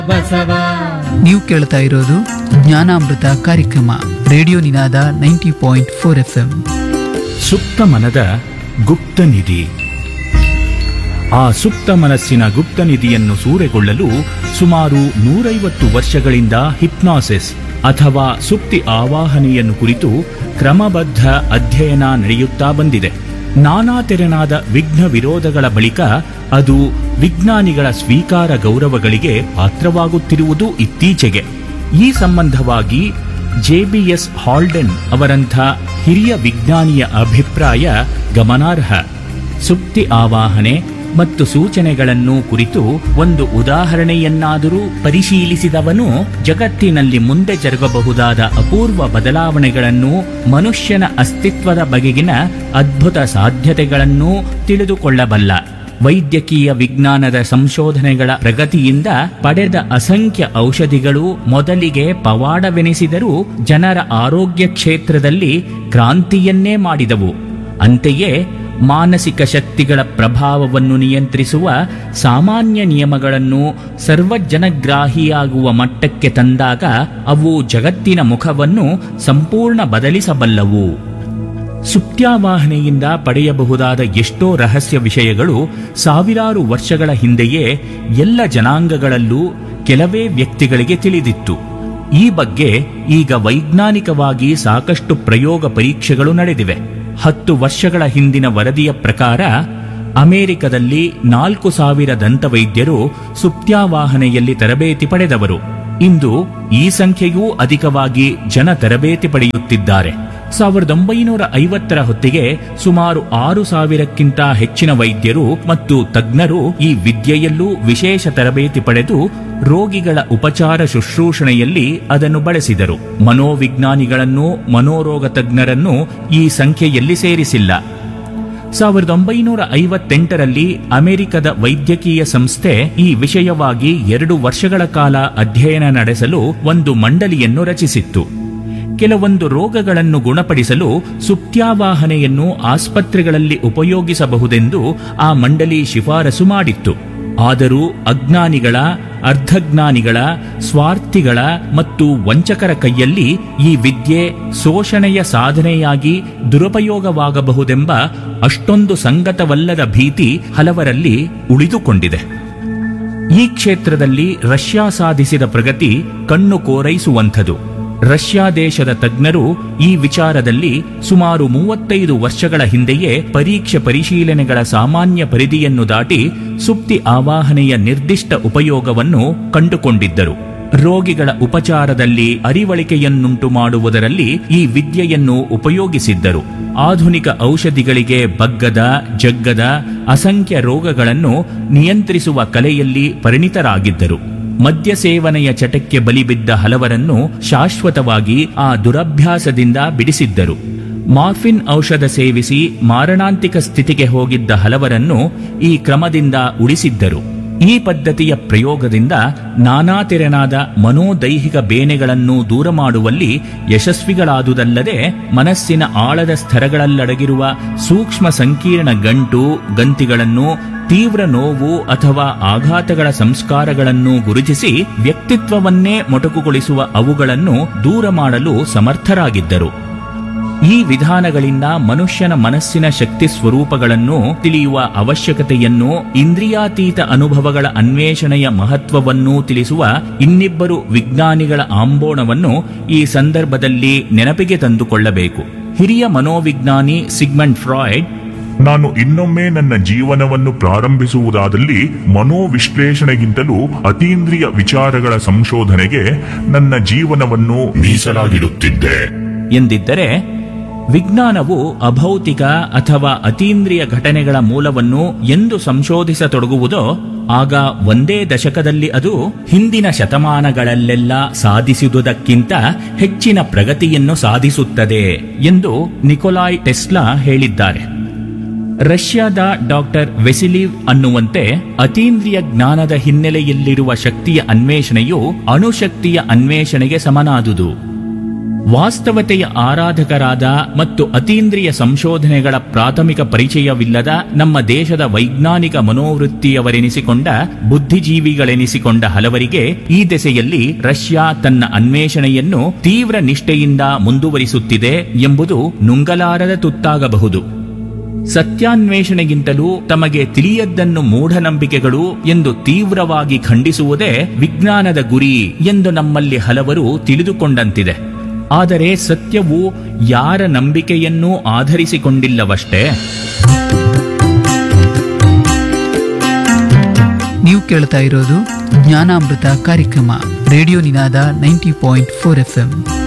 ಬಸವ ನೀವು ಕೇಳ್ತಾ ಇರೋದು ಜ್ಞಾನಾಮೃತ ಕಾರ್ಯಕ್ರಮ radio Ninaada ninety point four F M ಸುಪ್ತ ಮನದ ಗುಪ್ತ ನಿಧಿ ಆ ಸುಪ್ತ ಮನಸ್ಸಿನ ಗುಪ್ತ ನಿಧಿಯನ್ನು ಸೂರೆಗೊಳ್ಳಲು ಸುಮಾರು ನೂರೈವತ್ತು ವರ್ಷಗಳಿಂದ ಹಿಪ್ನಾಸಿಸ್ ಅಥವಾ ಸುಪ್ತಿ ಆವಾಹನೆಯನ್ನು ಕುರಿತು ಕ್ರಮಬದ್ಧ ಅಧ್ಯಯನ ನಡೆಯುತ್ತಾ ಬಂದಿದೆ ನಾನಾ ತೆರನಾದ ವಿಘ್ನ ವಿರೋಧಗಳ ಬಳಿಕ ಅದು ವಿಜ್ಞಾನಿಗಳ ಸ್ವೀಕಾರ ಗೌರವಗಳಿಗೆ ಪಾತ್ರವಾಗುತ್ತಿರುವುದು ಇತ್ತೀಚೆಗೆ ಈ ಸಂಬಂಧವಾಗಿ ಜೆಬಿಎಸ್ ಹಾಲ್ಡೆನ್ ಅವರಂಥ ಹಿರಿಯ ವಿಜ್ಞಾನಿಯ ಅಭಿಪ್ರಾಯ ಗಮನಾರ್ಹ ಸುಪ್ತಿ ಆವಾಹನೆ ಮತ್ತು ಸೂಚನೆಗಳನ್ನು ಕುರಿತು ಒಂದು ಉದಾಹರಣೆಯನ್ನಾದರೂ ಪರಿಶೀಲಿಸಿದವನು ಜಗತ್ತಿನಲ್ಲಿ ಮುಂದೆ ಜರುಗಬಹುದಾದ ಅಪೂರ್ವ ಬದಲಾವಣೆಗಳನ್ನು ಮನುಷ್ಯನ ಅಸ್ತಿತ್ವದ ಬಗೆಗಿನ ಅದ್ಭುತ ಸಾಧ್ಯತೆಗಳನ್ನೂ ತಿಳಿದುಕೊಳ್ಳಬಲ್ಲ ವೈದ್ಯಕೀಯ ವಿಜ್ಞಾನದ ಸಂಶೋಧನೆಗಳ ಪ್ರಗತಿಯಿಂದ ಪಡೆದ ಅಸಂಖ್ಯ ಔಷಧಿಗಳು ಮೊದಲಿಗೆ ಪವಾಡವೆನಿಸಿದರೂ ಜನರ ಆರೋಗ್ಯ ಕ್ಷೇತ್ರದಲ್ಲಿ ಕ್ರಾಂತಿಯನ್ನೇ ಮಾಡಿದವು ಅಂತೆಯೇ ಮಾನಸಿಕ ಶಕ್ತಿಗಳ ಪ್ರಭಾವವನ್ನು ನಿಯಂತ್ರಿಸುವ ಸಾಮಾನ್ಯ ನಿಯಮಗಳನ್ನು ಸರ್ವಜನಗ್ರಾಹಿಯಾಗುವ ಮಟ್ಟಕ್ಕೆ ತಂದಾಗ ಅವು ಜಗತ್ತಿನ ಮುಖವನ್ನು ಸಂಪೂರ್ಣ ಬದಲಿಸಬಲ್ಲವು ಸುಪ್ತ್ಯಾವಾಹನೆಯಿಂದ ಪಡೆಯಬಹುದಾದ ಎಷ್ಟೋ ರಹಸ್ಯ ವಿಷಯಗಳು ಸಾವಿರಾರು ವರ್ಷಗಳ ಹಿಂದೆಯೇ ಎಲ್ಲ ಜನಾಂಗಗಳಲ್ಲೂ ಕೆಲವೇ ವ್ಯಕ್ತಿಗಳಿಗೆ ತಿಳಿದಿತ್ತು ಈ ಬಗ್ಗೆ ಈಗ ವೈಜ್ಞಾನಿಕವಾಗಿ ಸಾಕಷ್ಟು ಪ್ರಯೋಗ ಪರೀಕ್ಷೆಗಳು ನಡೆದಿವೆ ಹತ್ತು ವರ್ಷಗಳ ಹಿಂದಿನ ವರದಿಯ ಪ್ರಕಾರ ಅಮೆರಿಕದಲ್ಲಿ ನಾಲ್ಕು ಸಾವಿರ ದಂತವೈದ್ಯರು ಸುಪ್ತ್ಯಾವಾಹನೆಯಲ್ಲಿ ತರಬೇತಿ ಪಡೆದವರು ಇಂದು ಈ ಸಂಖ್ಯೆಯೂ ಅಧಿಕವಾಗಿ ಜನ ತರಬೇತಿ ಪಡೆಯುತ್ತಿದ್ದಾರೆ ಸಾವಿರದ ಒಂಬೈನೂರ ಐವತ್ತರ ಹೊತ್ತಿಗೆ ಸುಮಾರು ಆರು ಸಾವಿರಕ್ಕಿಂತ ಹೆಚ್ಚಿನ ವೈದ್ಯರು ಮತ್ತು ತಜ್ಞರು ಈ ವಿದ್ಯೆಯಲ್ಲೂ ವಿಶೇಷ ತರಬೇತಿ ಪಡೆದು ರೋಗಿಗಳ ಉಪಚಾರ ಶುಶ್ರೂಷಣೆಯಲ್ಲಿ ಅದನ್ನು ಬಳಸಿದರು ಮನೋವಿಜ್ಞಾನಿಗಳನ್ನು ಮನೋರೋಗ ತಜ್ಞರನ್ನು ಈ ಸಂಖ್ಯೆಯಲ್ಲಿ ಸೇರಿಸಿಲ್ಲ ಸಾವಿರದ ಒಂಬೈನೂರ ಐವತ್ತೆಂಟರಲ್ಲಿ ಅಮೆರಿಕದ ವೈದ್ಯಕೀಯ ಸಂಸ್ಥೆ ಈ ವಿಷಯವಾಗಿ ಎರಡು ವರ್ಷಗಳ ಕಾಲ ಅಧ್ಯಯನ ನಡೆಸಲು ಒಂದು ಮಂಡಳಿಯನ್ನು ರಚಿಸಿತ್ತು ಕೆಲವೊಂದು ರೋಗಗಳನ್ನು ಗುಣಪಡಿಸಲು ಸುಪ್ತ್ಯಾವಾಹನೆಯನ್ನು ಆಸ್ಪತ್ರೆಗಳಲ್ಲಿ ಉಪಯೋಗಿಸಬಹುದೆಂದು ಆ ಮಂಡಳಿ ಶಿಫಾರಸು ಮಾಡಿತ್ತು ಆದರೂ ಅಜ್ಞಾನಿಗಳ ಅರ್ಧಜ್ಞಾನಿಗಳ ಸ್ವಾರ್ಥಿಗಳ ಮತ್ತು ವಂಚಕರ ಕೈಯಲ್ಲಿ ಈ ವಿದ್ಯೆ ಶೋಷಣೆಯ ಸಾಧನೆಯಾಗಿ ದುರುಪಯೋಗವಾಗಬಹುದೆಂಬ ಅಷ್ಟೊಂದು ಸಂಗತವಲ್ಲದ ಭೀತಿ ಹಲವರಲ್ಲಿ ಉಳಿದುಕೊಂಡಿದೆ ಈ ಕ್ಷೇತ್ರದಲ್ಲಿ ರಷ್ಯಾ ಸಾಧಿಸಿದ ಪ್ರಗತಿ ಕಣ್ಣು ಕೋರೈಸುವಂಥದು ರಷ್ಯಾ ದೇಶದ ತಜ್ಞರು ಈ ವಿಚಾರದಲ್ಲಿ ಸುಮಾರು ಮೂವತ್ತೈದು ವರ್ಷಗಳ ಹಿಂದೆಯೇ ಪರೀಕ್ಷೆ ಪರಿಶೀಲನೆಗಳ ಸಾಮಾನ್ಯ ಪರಿಧಿಯನ್ನು ದಾಟಿ ಸುಪ್ತಿ ಆವಾಹನೆಯ ನಿರ್ದಿಷ್ಟ ಉಪಯೋಗವನ್ನು ಕಂಡುಕೊಂಡಿದ್ದರು ರೋಗಿಗಳ ಉಪಚಾರದಲ್ಲಿ ಅರಿವಳಿಕೆಯನ್ನುಂಟು ಮಾಡುವುದರಲ್ಲಿ ಈ ವಿದ್ಯೆಯನ್ನು ಉಪಯೋಗಿಸಿದ್ದರು ಆಧುನಿಕ ಔಷಧಿಗಳಿಗೆ ಬಗ್ಗದ ಜಗ್ಗದ ಅಸಂಖ್ಯ ರೋಗಗಳನ್ನು ನಿಯಂತ್ರಿಸುವ ಕಲೆಯಲ್ಲಿ ಪರಿಣಿತರಾಗಿದ್ದರು ಮದ್ಯ ಸೇವನೆಯ ಚಟಕ್ಕೆ ಬಲಿಬಿದ್ದ ಹಲವರನ್ನು ಶಾಶ್ವತವಾಗಿ ಆ ದುರಭ್ಯಾಸದಿಂದ ಬಿಡಿಸಿದ್ದರು ಮಾರ್ಫಿನ್ ಔಷಧ ಸೇವಿಸಿ ಮಾರಣಾಂತಿಕ ಸ್ಥಿತಿಗೆ ಹೋಗಿದ್ದ ಹಲವರನ್ನು ಈ ಕ್ರಮದಿಂದ ಉಳಿಸಿದ್ದರು ಈ ಪದ್ಧತಿಯ ಪ್ರಯೋಗದಿಂದ ನಾನಾ ತೆರನಾದ ಮನೋದೈಹಿಕ ಬೇನೆಗಳನ್ನು ದೂರ ಮಾಡುವಲ್ಲಿ ಯಶಸ್ವಿಗಳಾದುದಲ್ಲದೆ ಮನಸ್ಸಿನ ಆಳದ ಸ್ತರಗಳಲ್ಲಡಗಿರುವ ಸೂಕ್ಷ್ಮ ಸಂಕೀರ್ಣ ಗಂಟು ಗಂತಿಗಳನ್ನು ತೀವ್ರ ನೋವು ಅಥವಾ ಆಘಾತಗಳ ಸಂಸ್ಕಾರಗಳನ್ನು ಗುರುತಿಸಿ ವ್ಯಕ್ತಿತ್ವವನ್ನೇ ಮೊಟಕುಗೊಳಿಸುವ ಅವುಗಳನ್ನು ದೂರ ಮಾಡಲು ಸಮರ್ಥರಾಗಿದ್ದರು ಈ ವಿಧಾನಗಳಿಂದ ಮನುಷ್ಯನ ಮನಸ್ಸಿನ ಶಕ್ತಿ ಸ್ವರೂಪಗಳನ್ನು ತಿಳಿಯುವ ಅವಶ್ಯಕತೆಯನ್ನು ಇಂದ್ರಿಯಾತೀತ ಅನುಭವಗಳ ಅನ್ವೇಷಣೆಯ ಮಹತ್ವವನ್ನು ತಿಳಿಸುವ ಇನ್ನಿಬ್ಬರು ವಿಜ್ಞಾನಿಗಳ ಆಂಬೋಣವನ್ನು ಈ ಸಂದರ್ಭದಲ್ಲಿ ನೆನಪಿಗೆ ತಂದುಕೊಳ್ಳಬೇಕು ಹಿರಿಯ ಮನೋವಿಜ್ಞಾನಿ ಸಿಗ್ಮಂಡ್ ಫ್ರಾಯ್ಡ್ ನಾನು ಇನ್ನೊಮ್ಮೆ ನನ್ನ ಜೀವನವನ್ನು ಪ್ರಾರಂಭಿಸುವುದಾದಲ್ಲಿ ಮನೋವಿಶ್ಲೇಷಣೆಗಿಂತಲೂ ಅತೀಂದ್ರಿಯ ವಿಚಾರಗಳ ಸಂಶೋಧನೆಗೆ ನನ್ನ ಜೀವನವನ್ನು ಮೀಸಲಾಗಿಡುತ್ತಿದ್ದೆ ಎಂದಿದ್ದರೆ ವಿಜ್ಞಾನವು ಅಭೌತಿಕ ಅಥವಾ ಅತೀಂದ್ರಿಯ ಘಟನೆಗಳ ಮೂಲವನ್ನು ಎಂದು ಸಂಶೋಧಿಸತೊಡಗುವುದೋ ಆಗ ಒಂದೇ ದಶಕದಲ್ಲಿ ಅದು ಹಿಂದಿನ ಶತಮಾನಗಳಲ್ಲೆಲ್ಲ ಸಾಧಿಸಿದುದಕ್ಕಿಂತ ಹೆಚ್ಚಿನ ಪ್ರಗತಿಯನ್ನು ಸಾಧಿಸುತ್ತದೆ ಎಂದು ನಿಕೋಲಾಯ್ ಟೆಸ್ಲಾ ಹೇಳಿದ್ದಾರೆ ರಷ್ಯಾದ ಡಾಕ್ಟರ್ ವೆಸಿಲಿವ್ ಅನ್ನುವಂತೆ ಅತೀಂದ್ರಿಯ ಜ್ಞಾನದ ಹಿನ್ನೆಲೆಯಲ್ಲಿರುವ ಶಕ್ತಿಯ ಅನ್ವೇಷಣೆಯು ಅಣುಶಕ್ತಿಯ ಅನ್ವೇಷಣೆಗೆ ಸಮನಾದುದು ವಾಸ್ತವತೆಯ ಆರಾಧಕರಾದ ಮತ್ತು ಅತೀಂದ್ರಿಯ ಸಂಶೋಧನೆಗಳ ಪ್ರಾಥಮಿಕ ಪರಿಚಯವಿಲ್ಲದ ನಮ್ಮ ದೇಶದ ವೈಜ್ಞಾನಿಕ ಮನೋವೃತ್ತಿಯವರೆನಿಸಿಕೊಂಡ ಬುದ್ಧಿಜೀವಿಗಳೆನಿಸಿಕೊಂಡ ಹಲವರಿಗೆ ಈ ದೆಸೆಯಲ್ಲಿ ರಷ್ಯಾ ತನ್ನ ಅನ್ವೇಷಣೆಯನ್ನು ತೀವ್ರ ನಿಷ್ಠೆಯಿಂದ ಮುಂದುವರಿಸುತ್ತಿದೆ ಎಂಬುದು ನುಂಗಲಾರದ ತುತ್ತಾಗಬಹುದು ಸತ್ಯಾನ್ವೇಷಣೆಗಿಂತಲೂ ತಮಗೆ ತಿಳಿಯದ್ದನ್ನು ಮೂಢನಂಬಿಕೆಗಳು ಎಂದು ತೀವ್ರವಾಗಿ ಖಂಡಿಸುವುದೇ ವಿಜ್ಞಾನದ ಗುರಿ ಎಂದು ನಮ್ಮಲ್ಲಿ ಹಲವರು ತಿಳಿದುಕೊಂಡಂತಿದೆ ಆದರೆ ಸತ್ಯವು ಯಾರ ನಂಬಿಕೆಯನ್ನೂ ಆಧರಿಸಿಕೊಂಡಿಲ್ಲವಷ್ಟೇ ನೀವು ಕೇಳ್ತಾ ಇರೋದು ಜ್ಞಾನಾಮೃತ ಕಾರ್ಯಕ್ರಮ radio Ninaada ninety point four F M